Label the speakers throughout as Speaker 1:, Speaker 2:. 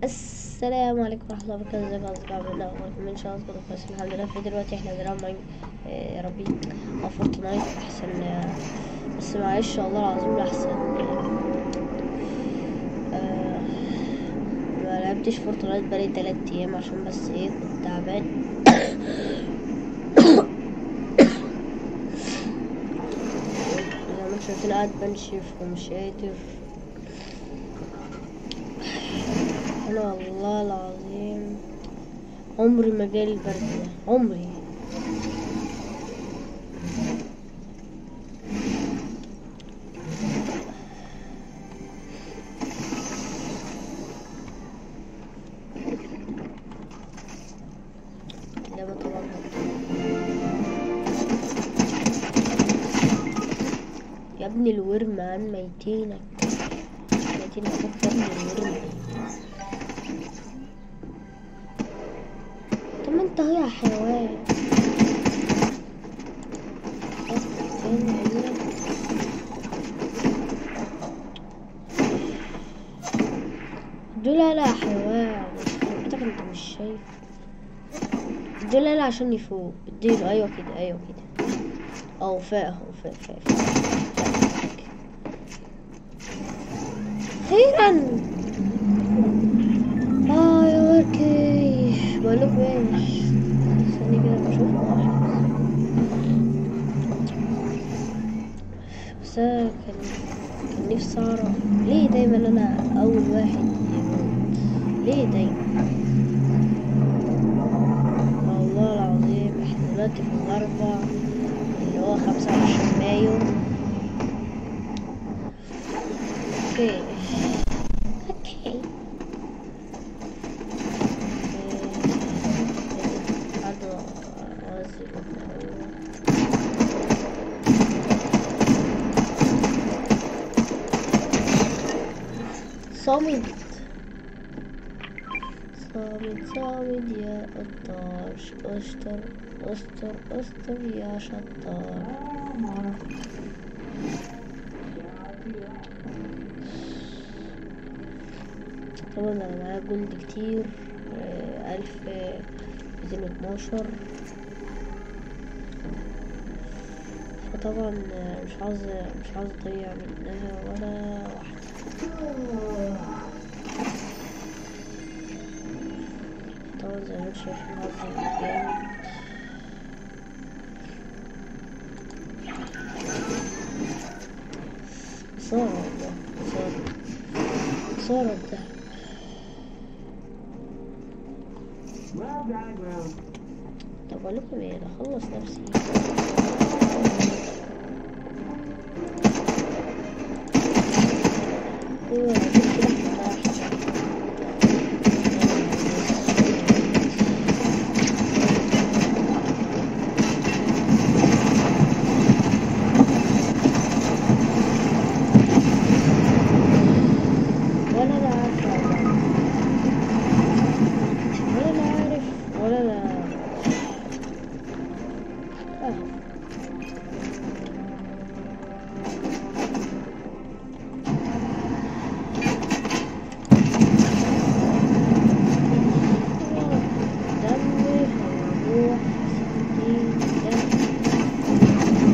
Speaker 1: السلام عليكم ورحمة الله وبركاته ازيكم يا اصدقاء عاملين ايه اخباركم ان شاء الله تكونوا كويسين الحمد لله في دلوقتي احنا بنلعب ماين آه، يا ربي او فورتنايت احسن آه، بس معلش والله العظيم احسن آه، ما لعبتش فورتنايت بقالي تلات ايام عشان بس ايه كنت تعبان زي ما انتم شايفين قاعد بنشف ومش قادر انا والله العظيم عمري ما جالي البرد ده عمري اللعبة طبعا يا ابني الورم عن ميتينك ميتينك اكتر من الورم طب ما انت يا حيوان أصلاً فين عيونك؟ دول لا يا حيوان حضرتك انت مش شايف دول لا عشان يفوق اديله ايوه كده ايوه كده او فاق اهو فاق فاق فاق خيرا اه يا وركي بقولك ماشي استني كده بشوف واحد بس أنا كان كان نفسي اعرف ليه دايما انا اول واحد يموت ليه دايما والله العظيم احنا دلوقتي في الاربع اللي هو خمسة وعشرين مايو اوكي اوكي برضه أنزل صامد صامد صامد يا قطار اشطر اشطر اشطر يا شطار طبعا انا معايا جولد كتير آه، ألف ميتين واتناشر فطبعا آه، مش عاوز مش عاوز اضيع منها ولا واحدة طبعا زي ما انتم شايفين هفضل جامد خسارة والله خسارة خسارة الدهب طب اقول لكم ايه انا اخلص نفسي ايوه جبت لحمة واحدة. ولا انا عارفة والله. ولا انا عارف ولا انا آه. دمر هيروح ستين دم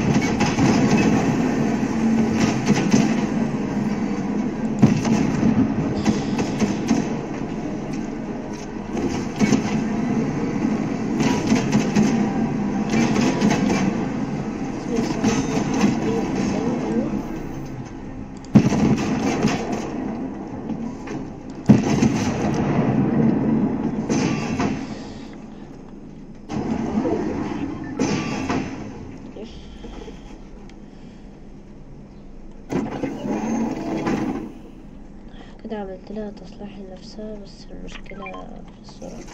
Speaker 1: كده عملت لها تصليح لنفسها بس المشكلة في السرعة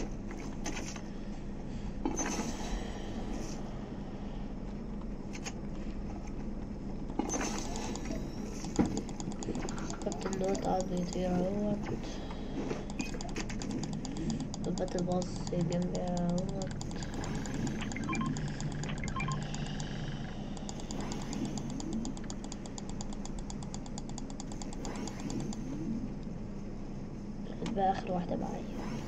Speaker 1: كابتن نوت قاعد بيطير اهوت ضبط الباص جنبي اهوت بقى اخر واحدة معايا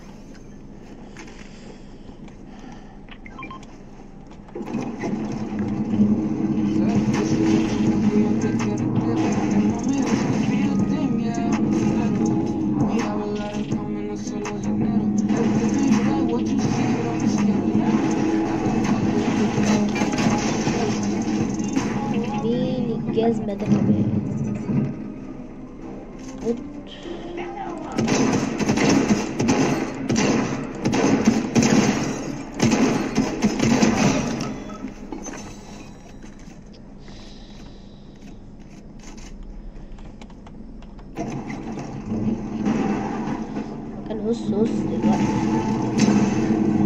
Speaker 1: مين الجزمة ده كمان بط كان هص هص دلوقتي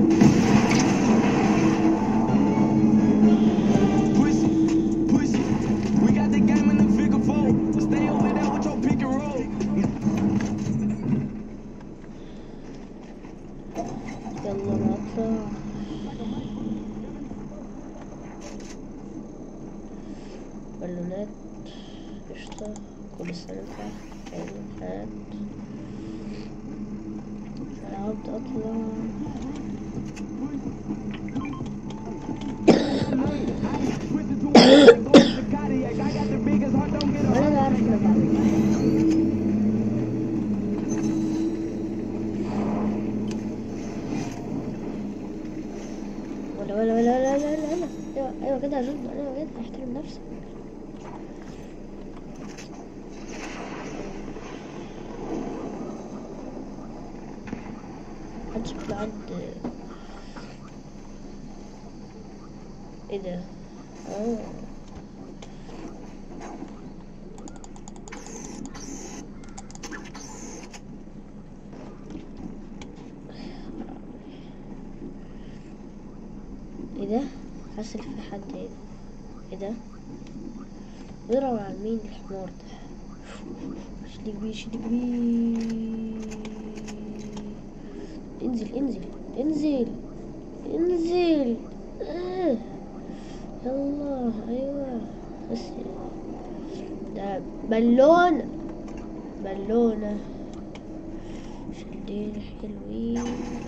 Speaker 2: Push it, push it. We got the game in the figure four. Stay over there with your pick and roll.
Speaker 1: يلا نطلع بالونات قشطة كل سنة كائنات ألعاب أطلع
Speaker 2: Switch it to a go to the Cadillac. I got the biggest heart, don't get a
Speaker 1: ولا بعرف أنا بعمل إيه. ولا ولا ولا ولا ولا ولا ولا ايوه ايوه كده جد ايوه كده احترم نفسك محدش بيعد ايه ده اه ايه ده حاسس إن في حد ايه ده ايه ده بيضرب على مين الحمار ده شدك بيه شدك بيه انزل انزل انزل انزل آه. يلا ايوه بس ده بالونة بالونة شدين حلوين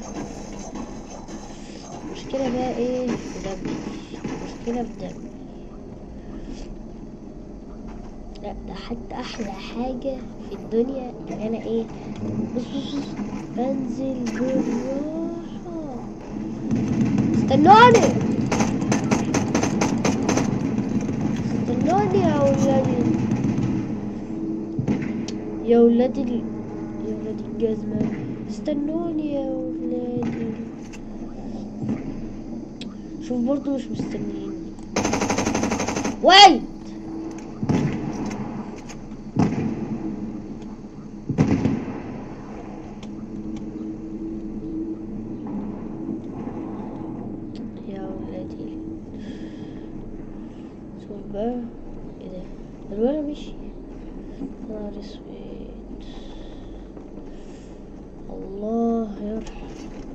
Speaker 1: المشكلة بقى ايه في دمي المشكلة في دمي لا ده حتى احلى حاجة في الدنيا ان انا ايه بص بص بص بنزل بالراحة استنوني استنوني يا ولادي يا ولادي ال- يا ولادي الجزمة استنوني يا ولادي شوف برضو مش مستنيين ويت يا ولادي شوف بقى ايه ده الولد مشي نهار اسود الله يرحم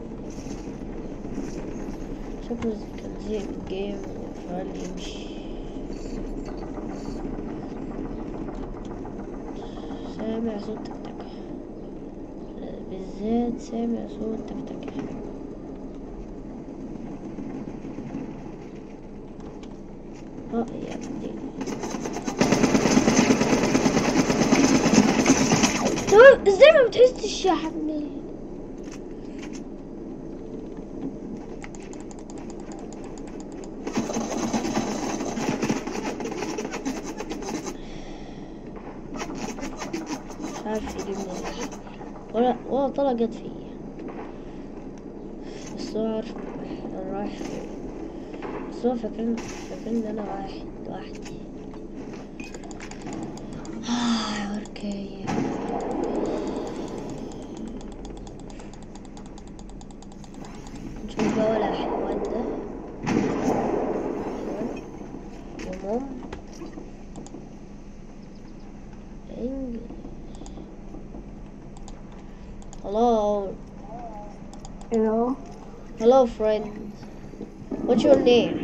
Speaker 1: شكله كان زهق من الجيم وقال يمشي سامع صوت تكتكة بالذات سامع صوت تكتكة اه يا ابني طب ازاي ما بتحسش يا حبيبي مش عارف يجيبني ليه. ولا ولا طلع جت فيا بس هو عارف انا رايح فين بس هو فاكرني فاكرني ان انا واحد لوحدي آه يا وركاية نشوف بقى ولا حيوان ده حيوان ومام انجلش Hello.
Speaker 3: Hello.
Speaker 1: Hello, friend. What's your name?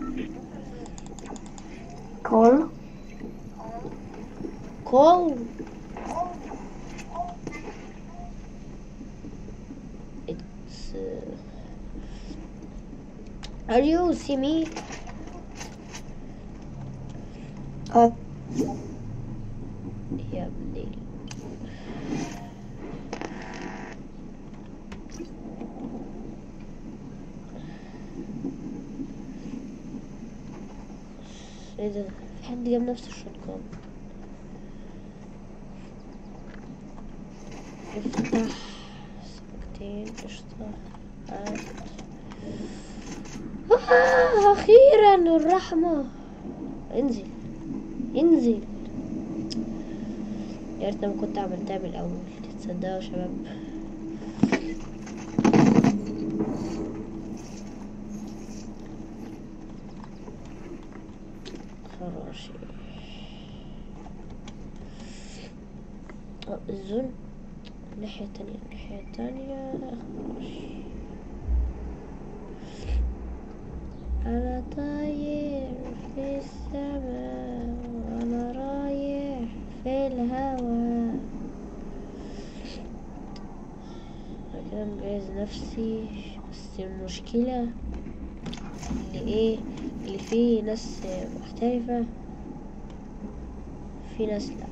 Speaker 3: Call.
Speaker 1: Cole. بس Are you see me?
Speaker 3: اه
Speaker 1: يا ابني ال- ايه ده في حد جاب نفس الشوتجان افتح سمكتين قشطة هات. آه أخيرا الرحمة انزل انزل يا ريتني ما كنت عملتها من الأول تصدقوا يا شباب خراشي اه الزون الناحية التانية الناحية التانية خراشي أنا طاير في السماء وأنا رايح في الهواء أنا كده مجهز نفسي بس المشكلة اللي ايه اللي فيه ناس محترفة في ناس لأ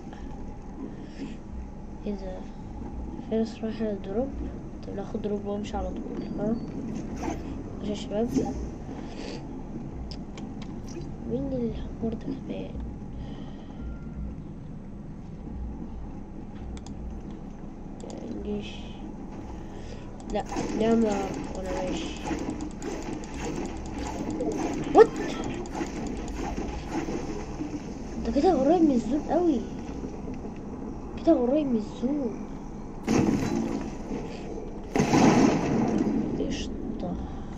Speaker 1: ايه ده في ناس رايحة للدروب طب ناخد دروب وامشي على طول ها ماشي يا شباب مين الحمار ده كمان مجيش لا نعمة وانا ماشي وات ده كده قريب من الزوم قوي كده قريب من الزوم قشطة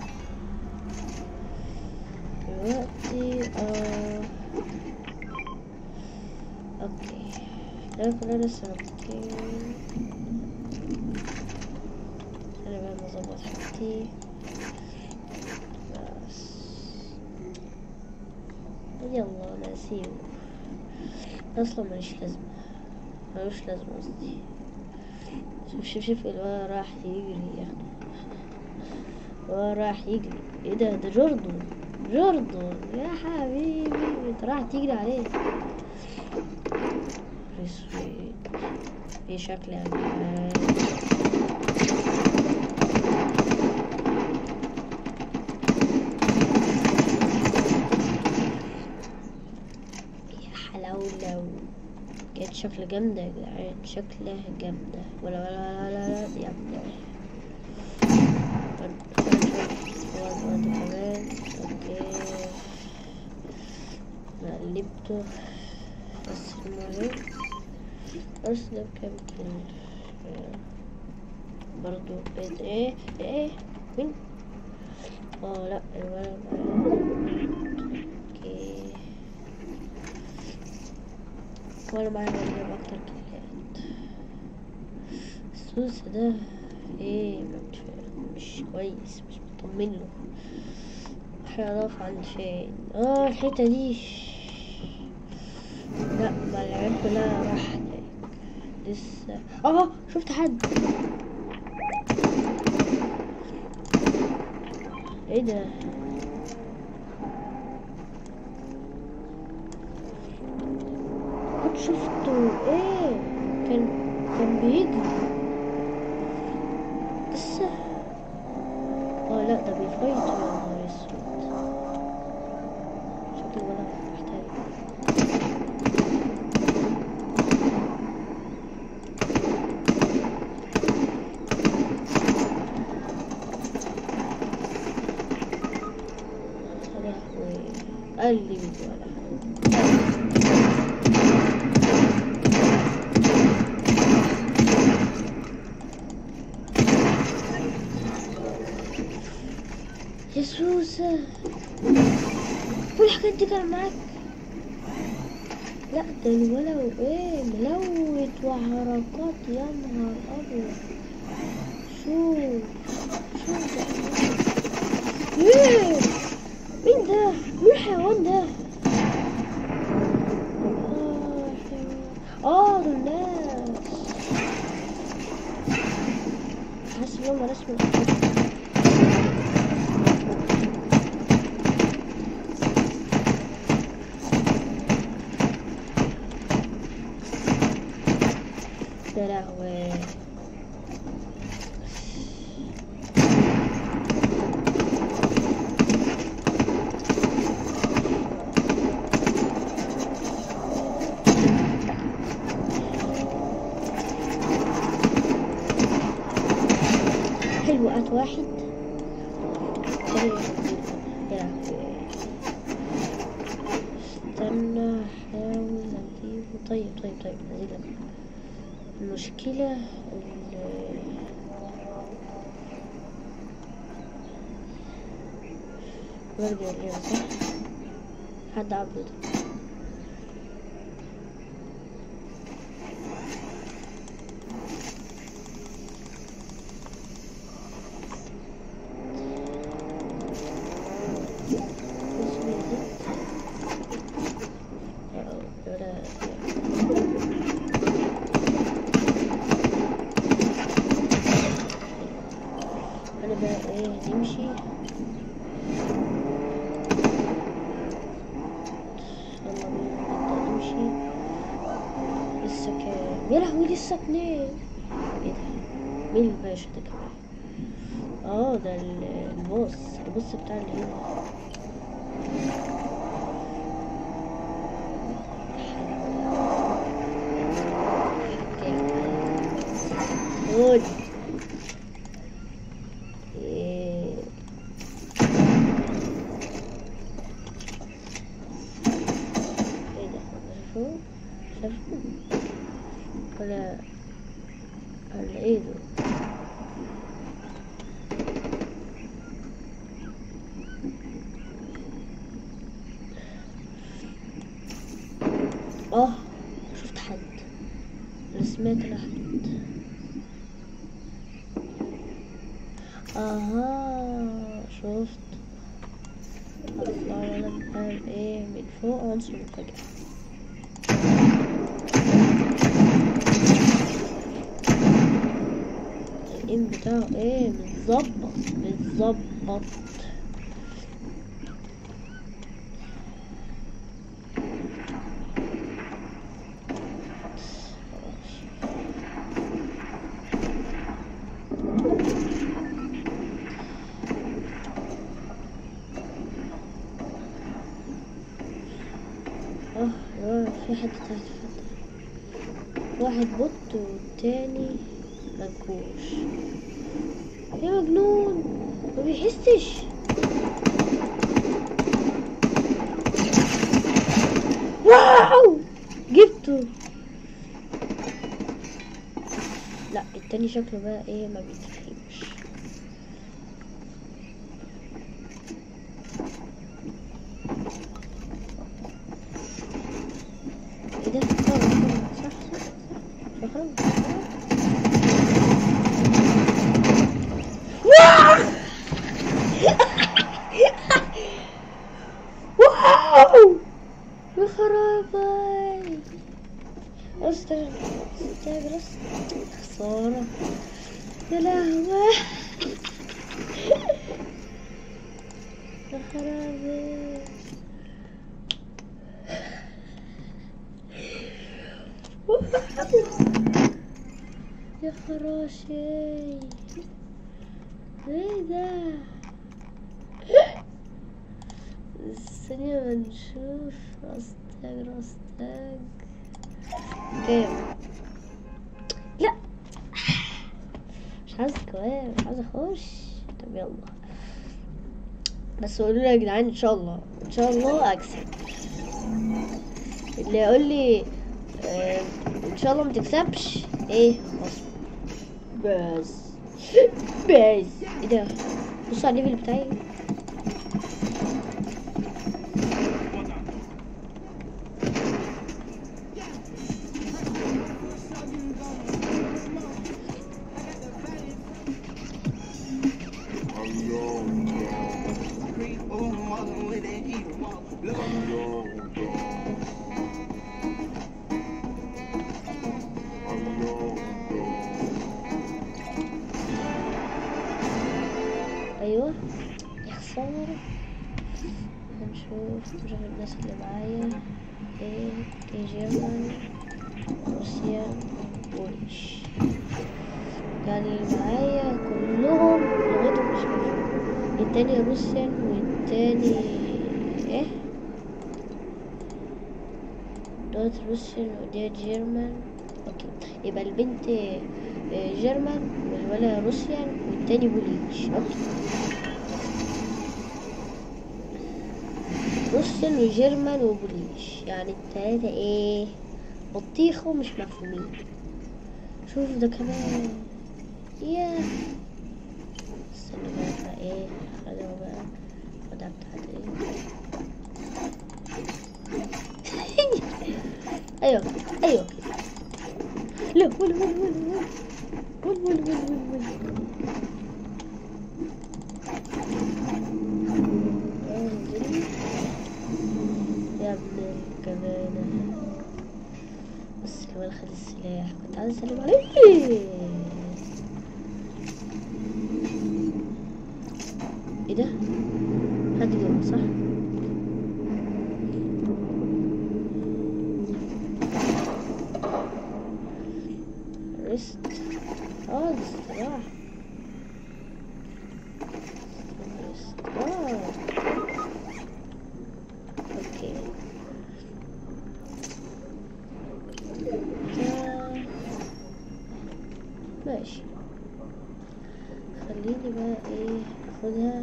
Speaker 1: دلوقتي اه اوكي ده كلنا لسه مكتين انا بقى بظبط حاجتي بس يلا انا اسيبه اصلا ماليش لازمة ملوش لازمة قصدي شوف شوف شوف الولد راح يجري يعني الولد راح يجري ايه ده ده جوردن جوردن يا حبيبي انت راح تجري عليه اسود في شكل يا جماعة يا حلاولو كانت شكلها جامدة يا جدعان شكلها جامدة ولا ولا ولا ولا ولا جامدة وانت كمان اوكي قلبته بس المهم بس ده بكام كيلو برضو ايه ده؟ ايه ايه مين اه لا الولد اوكي وانا معايا مجرب اكتر كيلات السوس ده ايه مش, مش كويس مش مطمن له احنا نقف عند فين اه الحتة دي لا ما العيال كلها راح هناك لسه اه شفت حد ايه ده كنت شفته ايه كان كان بيجري لسه اه لا ده بيفايت يا نهار اسود شكله ولا محتاج يا لهوي قلبي ولا يا سوسة والحاجات دي كان معاك لا ده الولد ايه ملوت وحركات يا نهار ابيض شوف شوف ده ايه مين ده مين الحيوان ده اه الحيوان. اه دول ناس حاسس ان هم ناس من يا لهوي حلو قات واحد تاني يا لهوي استنى احاول اجيبه طيب طيب طيب هجيلك المشكلة ال- برجع ليه صح حد عبده اسمه ايه أه، ولا- انا بقى ايه نمشي يلا بينا نبدأ نمشي لسه كام يا لهوي لسه اتنين ايه ده مين الباشا ده كمان اه ده ال- البوس البوس بتاع اللي هنا خد إيه. ايه ده شافوه شافوه ولا ولا ايه ده اه شفت حد انا سمعت لحد اها شفت اطلع وانا بقى ايه من فوق عنصر مفاجأة الام بتاعه ايه متظبط متظبط اه اه في حد تحت فتح واحد بط والتاني منكوش يا مجنون ما بيحسش واو جبته لا التاني شكله بقى ايه ما بيتفهمش ايه ده طبعا طبعا صح صح صح شكرا واو يا خرابي استغل استغل خسارة يا لهوي يا خرابي يا خراشي ايه ده ثانية ما نشوف استاج استاج كام لا مش عايز كمان مش عايز اخش طب يلا بس قولوا لي يا جدعان ان شاء الله ان شاء الله اكسب اللي يقول لي آه، ان شاء الله ما تكسبش ايه خلاص بس بس ايه ده بص على الليفل بتاعي ايوه يا خسارة هنشوف نشوف الناس اللي معايا ايه ايه جيرمان روسيا بولش يعني اللي معايا كلهم لغتهم مش مفهومة التاني روسيان والتاني ايه دوت روسيان ودي جيرمان اوكي يبقى البنت آه، جيرمان والولد روسيان والتاني بوليش اوكي روسيان وجيرمان وبوليش يعني التلاتة ايه بطيخ ومش مفهومين شوف ده كمان ياه استنى بقى بقى ايه خدها بقى خدها بتاعت ايه ايوه كده، ايوه كده. لا ولا ولا ولا ولا ولا ولا ولا ولا انزل. يا ابن الكبانة بس كمان خد السلاح كنت عايز اسلم عليه ايه ده؟ حد جوه صح؟ ريست اه دي استراحة ريست اه اوكي ده- ماشي خليني بقى ايه اخدها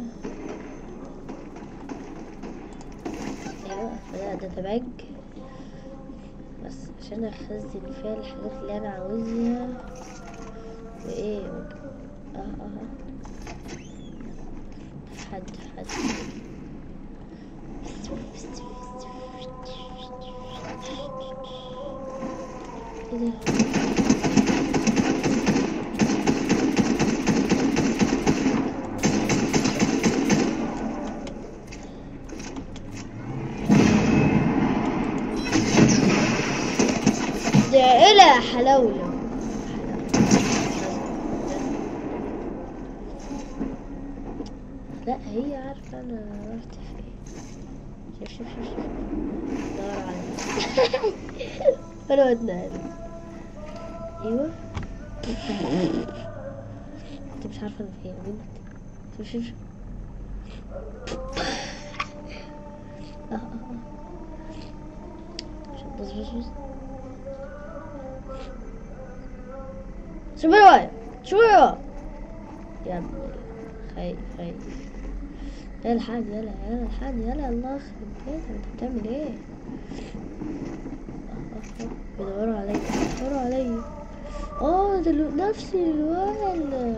Speaker 1: ايوه اخدها داتا بانك بس عشان اخزن فيها الحاجات اللي انا عاوزها وايه اه اه حد حد ايه ده ده إلى حلاوله لا هي عارفة أنا رحت فين شوف شوف شوف شوف دور على أنا ودنا أيوه أنت مش عارفة أنا فين بنت شوف شوف شوف آه آه آه شوف بص بص بص شوف ورايا شوف ورايا يا ابني خايف خايف يلا الحاج يلا يلا الحاج يلا الله يخرب بيتك انت بتعمل ايه آه، آه، آه. بيدوروا عليا بيدوروا عليا اه ده الو- نفس الولد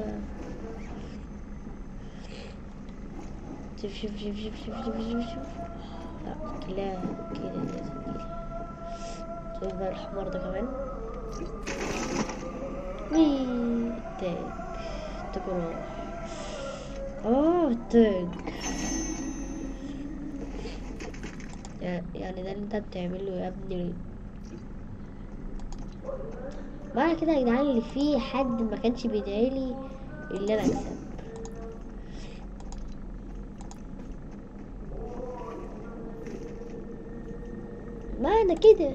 Speaker 1: شوف شوف شوف شوف شوف شوف شوف شوف لا كلها كده لازم كده شوف بقى الحمار ده كمان وي تاج تاج اه تاج يع- يعني ده اللي انت بتعمله يا ابني معنى كده يا جدعان اللي فيه حد ما كانش بيدعيلي اللي انا اكسب معنى كده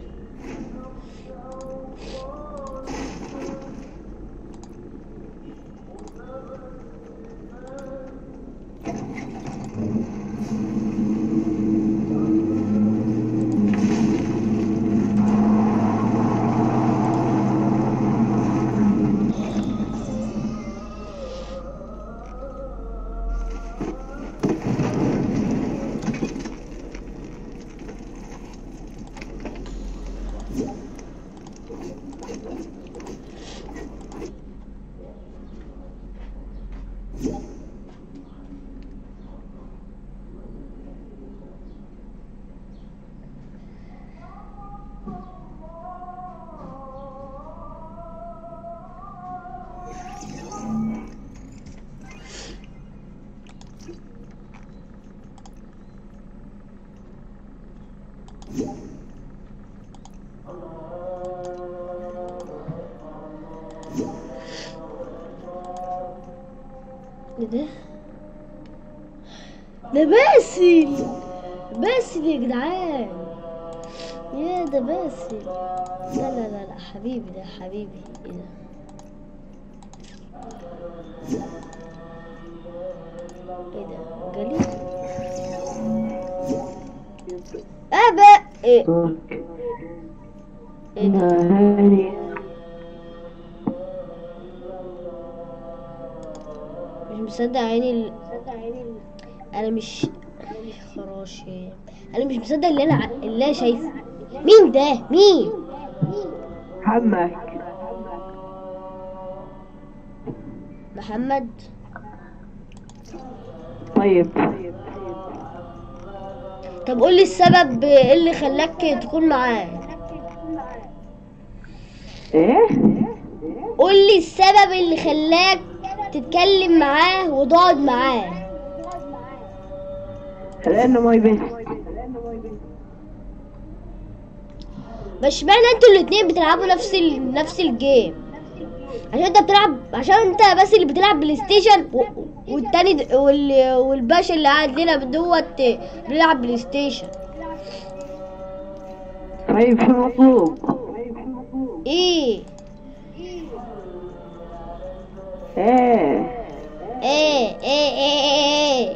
Speaker 1: ايه ده ده باسل باسل يا جدعان يا ده باسل لا لا لا لا حبيبي ده حبيبي ايه ده ايه ده جالي ابا ايه ايه ده
Speaker 3: هاني
Speaker 1: مش مصدق عيني ال... انا مش خراشي انا مش مصدق اللي انا ع- اللي انا شايفه مين ده مين
Speaker 3: محمد
Speaker 1: محمد
Speaker 3: طيب
Speaker 1: طب قول لي السبب ايه اللي خلاك تكون معاه
Speaker 3: ايه
Speaker 1: قول لي السبب اللي خلاك تتكلم معاه وتقعد معاه
Speaker 3: لانه ماي بيست
Speaker 1: مش معنى انتوا الاتنين بتلعبوا نفس ال... نفس الجيم عشان انت بتلعب عشان انت بس اللي بتلعب بلاي ستيشن و... والتاني د... وال... والباشا اللي قاعد لنا دوت بيلعب بلاي ستيشن
Speaker 3: طيب شو مطلوب
Speaker 1: ايه
Speaker 3: ايه
Speaker 1: ايه ايه ايه ايه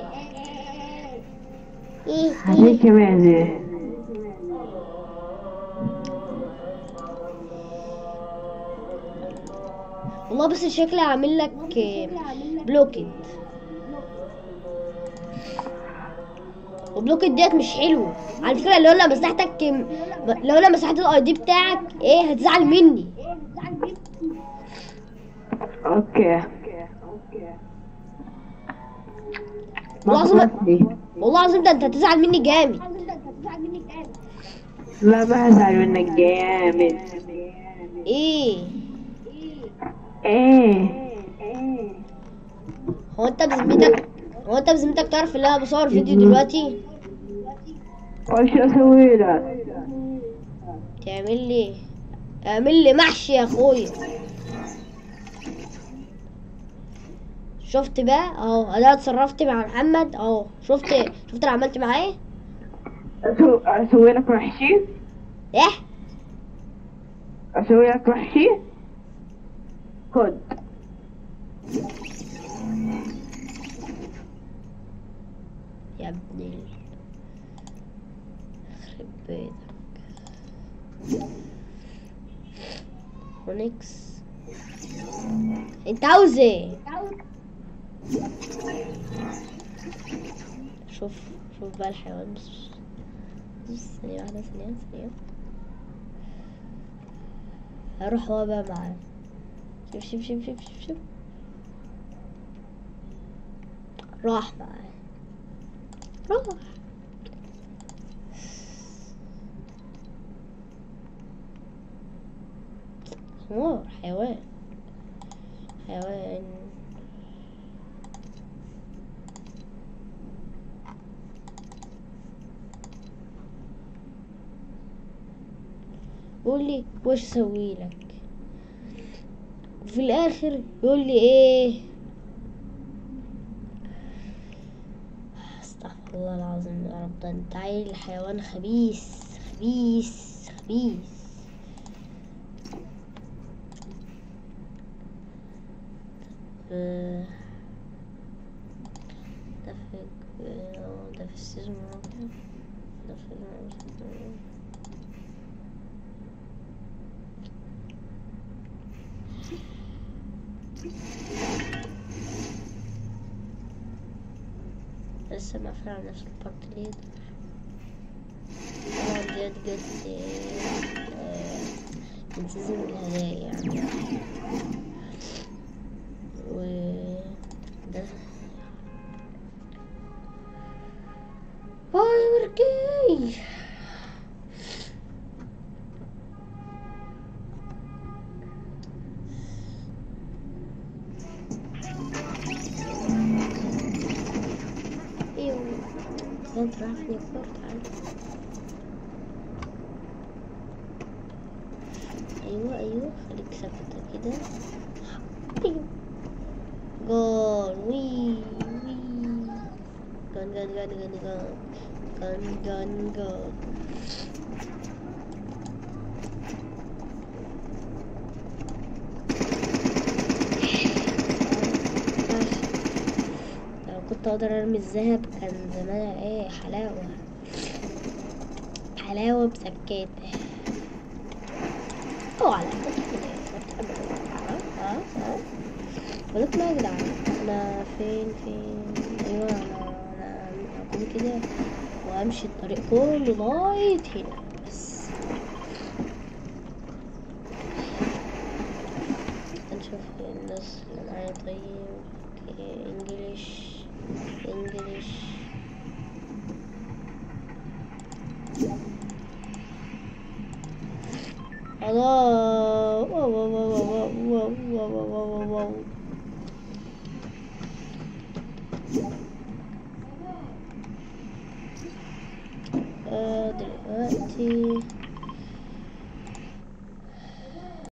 Speaker 1: ايه
Speaker 3: هديك معزة
Speaker 1: والله بس شكلي عامل لك بلوكت وبلوكت ديت مش حلو على فكره لو انا مسحتك لو انا مسحت الاي دي بتاعك ايه هتزعل مني
Speaker 3: اوكي ما
Speaker 1: والله العظيم
Speaker 3: خلصني
Speaker 1: والله العظيم ده انت هتزعل مني جامد
Speaker 3: لا ما ازعل منك جامد
Speaker 1: ايه
Speaker 3: ايه
Speaker 1: هو انت بذمتك هو انت بذمتك تعرف ان انا بصور فيديو دلوقتي
Speaker 3: وش اسوي لك
Speaker 1: تعمل لي اعمل لي محشي يا اخويا شفت بقى اهو انا اتصرفت مع محمد اهو شفت شفت انا عملت معاه ايه
Speaker 3: أسو- اسوي لك محشي
Speaker 1: ايه
Speaker 3: اسوي لك محشي خد
Speaker 1: يا ابني ال- يخرب بيتك فونيكس انت عاوز ايه شوف شوف بقى الحيوان بس بس ثانية واحدة ثانية ثانية هروح هو بقى معاه شوف شوف شوف شوف شوف شوف راح معاه راح حمار حيوان حيوان قول لي وش اسوي لك وفي الاخر يقول لي ايه استغفر الله العظيم يا رب ده انت عيل حيوان خبيث خبيث خبيث آه، ده في آه، ده في السيزون الرابع ده في السيزون لسه مقفل على نفس البارت ليه طبعا ديت جت آه، من سيزون الهدايا يعني و ده هاي وركي ايوه انت راح في الكورت عادي ايوه ايوه خليك ثابتة كده ايوه جول وي وي جن جن جن جن جن جن جن جن كنت اقدر ارمي الذهب كان زمان ايه حلاوة حلاوة بسكات اوعى لا ها ها بقولك ما يا جدعان انا فين فين ايوه انا انا اكون كده وامشي الطريق كله لغاية هنا بس نشوف الناس اللي معايا طيب اوكي انجليش انجليش الله واو واو واو واو واو واو واو واو آه، دلوقتي